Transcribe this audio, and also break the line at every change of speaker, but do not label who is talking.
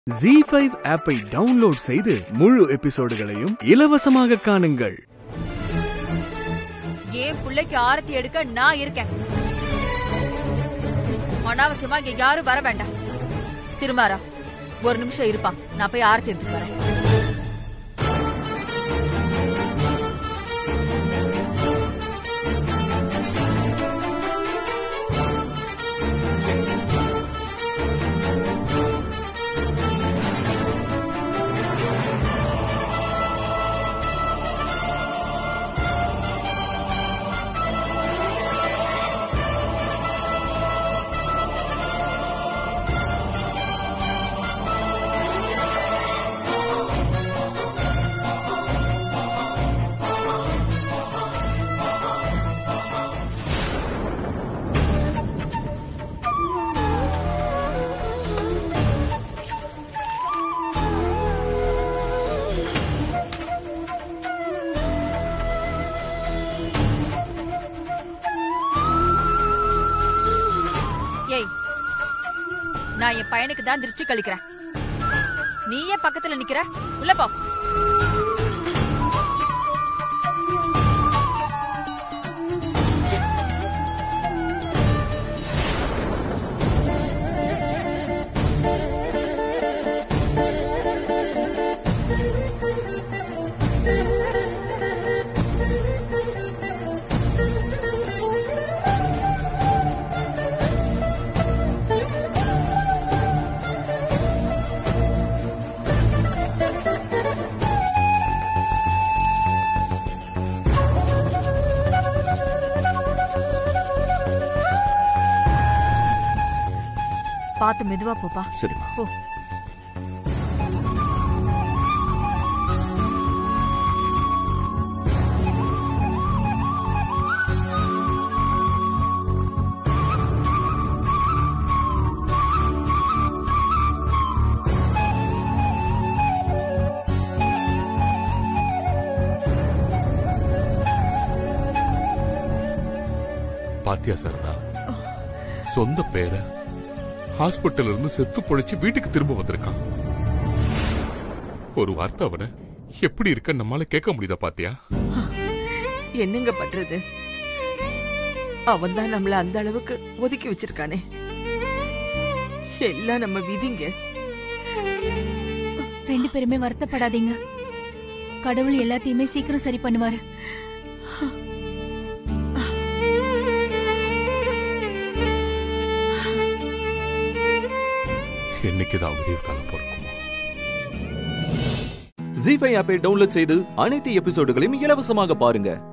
G five ஆப்பை download செய்து முழு எபிசோடுகளையும் இலவசமாக காணுங்கள்
என் பிள்ளைக்கு ஆரத்தி எடுக்க நான் இருக்கேன் அனாவசியமா இங்க யாரும் வர வேண்டாம் திருமாரா ஒரு நிமிஷம் இருப்பா நான் போய் ஆரத்தி எடுத்துட்டு வரேன் ஏய் நான் என் பையனுக்கு தான் திருஷ்டி கழிக்கிறேன் நீ ஏன் பக்கத்துல நிக்கிற உள்ள போ பார்த்து மெதுவா போப்பா
சரிம்மா
போ
பாத்தியா சரதா சொந்த பேர ஹாஸ்பிட்டல்ல இருந்து செத்து பொழைச்சு வீட்டுக்கு திரும்ப வந்திருக்கான் ஒரு வார்த்தை அவன எப்படி இருக்க நம்மால கேட்க முடியுதா பாத்தியா
என்னங்க பண்றது அவன் தான் நம்மள அந்த அளவுக்கு ஒதுக்கி வச்சிருக்கானே எல்லாம் நம்ம விதிங்க
ரெண்டு பேருமே வருத்தப்படாதீங்க கடவுள் எல்லாத்தையுமே சீக்கிரம் சரி பண்ணுவாரு
என்னைக்குதான் விடிவு காலம் பிறக்குமோ
ஜி ஃபைவ் ஆப்பை டவுன்லோட் செய்து அனைத்து எபிசோடுகளையும் இலவசமாக பாருங்க